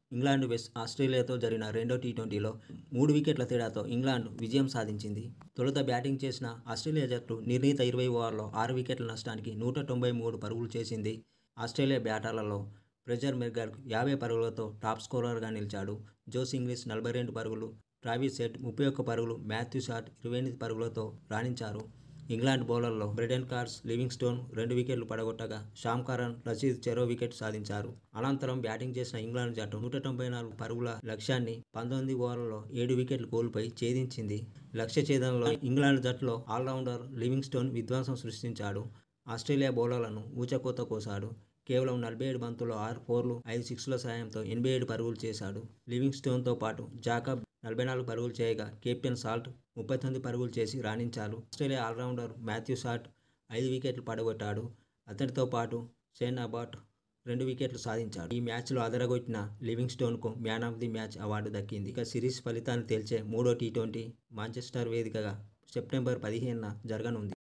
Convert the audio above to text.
England west ఆస్ట్రేలియాతో జరిగిన రెండో tea ట్వంటీలో మూడు వికెట్ల తేడాతో ఇంగ్లాండ్ విజయం సాధించింది తొలుత బ్యాటింగ్ చేసిన ఆస్ట్రేలియా జట్టు నిర్ణీత ఇరవై ఓవర్లో ఆరు వికెట్ల నష్టానికి నూట తొంభై మూడు పరుగులు చేసింది ఆస్ట్రేలియా బ్యాటర్లలో ప్రెజర్ మెర్గర్క్ యాభై పరుగులతో టాప్ స్కోరర్గా నిలిచాడు జోస్ ఇంగ్లీష్ నలభై రెండు పరుగులు ట్రావిస్ సెట్ ముప్పై ఒక్క పరుగులు మాథ్యూ షాట్ ఇరవై ఎనిమిది పరుగులతో రాణించారు ఇంగ్లాండ్ బౌలర్లో బ్రెడెన్ కార్స్ లివింగ్ స్టోన్ రెండు వికెట్లు పడగొట్టగా షామ్ కరణ్ రషీద్ చెరో వికెట్ సాధించారు అనంతరం బ్యాటింగ్ చేసిన ఇంగ్లాండ్ జట్టు నూట తొంభై నాలుగు పరుగుల లక్ష్యాన్ని పంతొమ్మిది ఓవర్లలో ఏడు వికెట్లు కోల్పోయి ఛేదించింది లక్ష్య ఛేదనలో ఇంగ్లాండ్ జట్టులో ఆల్రౌండర్ లివింగ్ స్టోన్ విధ్వంసం సృష్టించాడు ఆస్ట్రేలియా బౌలర్లను ఊచకోత కోసాడు కేవలం నలభై ఏడు బంతుల్లో ఆరు ఫోర్లు ఐదు సిక్స్ల సాయంతో ఎనభై ఏడు పరుగులు చేశాడు లివింగ్ స్టోన్తో పాటు జాకబ్ నలభై నాలుగు పరుగులు చేయగా కెప్టెన్ సాల్ట్ ముప్పై తొమ్మిది పరుగులు చేసి రాణించారు ఆస్ట్రేలియా ఆల్రౌండర్ మాథ్యూ షాట్ ఐదు వికెట్లు పడగొట్టాడు అతడితో పాటు షేన్ అబాట్ రెండు వికెట్లు సాధించాడు ఈ మ్యాచ్లో అదరగొట్టిన లివింగ్ స్టోన్కు man of the match award దక్కింది ఇక సిరీస్ ఫలితాన్ని తేల్చే మూడో టీ ట్వంటీ మాంచెస్టర్ వేదికగా సెప్టెంబర్ పదిహేనున జరగనుంది